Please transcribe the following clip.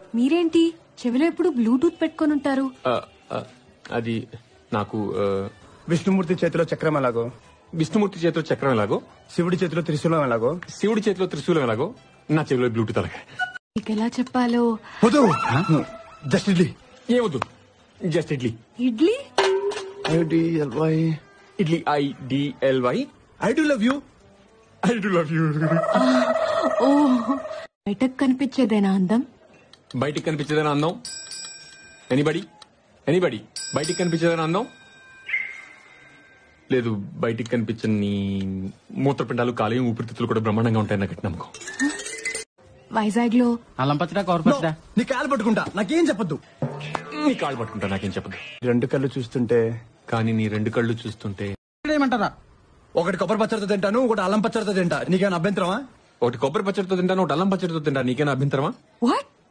మీరేంటి చెవిలో ఎప్పుడు బ్లూటూత్ పెట్టుకొని ఉంటారు ఆ, ఆ, అది నాకు ఆ, విష్ణుమూర్తి చేతిలో చక్రం ఎలాగో విష్ణుమూర్తి చేతిలో చక్రం ఎలాగో శివుడి చేతిలో త్రిశూలం ఎలాగో శివుడి చేతిలో త్రిశూలం ఎలాగో నా చెవిలో బ్లూటూత్ అలాగే మీకు ఎలా చెప్పాలో వద్దు జస్ట్ ఇడ్లీ ఏమొద్దు just idli idli I D L Y idli I D L Y I do love you I do love you ఓ బయటకు కనిపించేదేనా అందం బయటికి కనిపించేదని అందం ఎనీబడి ఎనీబడి బయటికి కనిపించేదని అందం లేదు బయటికి కనిపించని మూత్రపిండాలు కాలేయం ఊపిరితిత్తులు కూడా బ్రహ్మాండంగా ఉంటాయని నాకు నమ్మకం వైజాగ్ లో అల్లం పచ్చడా కూర పచ్చడా నీ కాలు పట్టుకుంటా నాకేం చెప్పొద్దు నీ కాళ్ళు పట్టుకుంటా నాకేం చెప్పదు రెండు కళ్ళు చూస్తుంటే కానీ నీ రెండు కళ్ళు చూస్తుంటే ఏమంటారా ఒకటి కొబ్బరి పచ్చడితో తింటాను ఒకటి అల్లం పచ్చడితో తింటా నీకేమైనా అభ్యంతరమా ఒకటి కొబ్బరి పచ్చడితో తింటాను ఒకటి అల్లం పచ్చడితో తింటా నీకేనా అభ్యంతరమా వాట్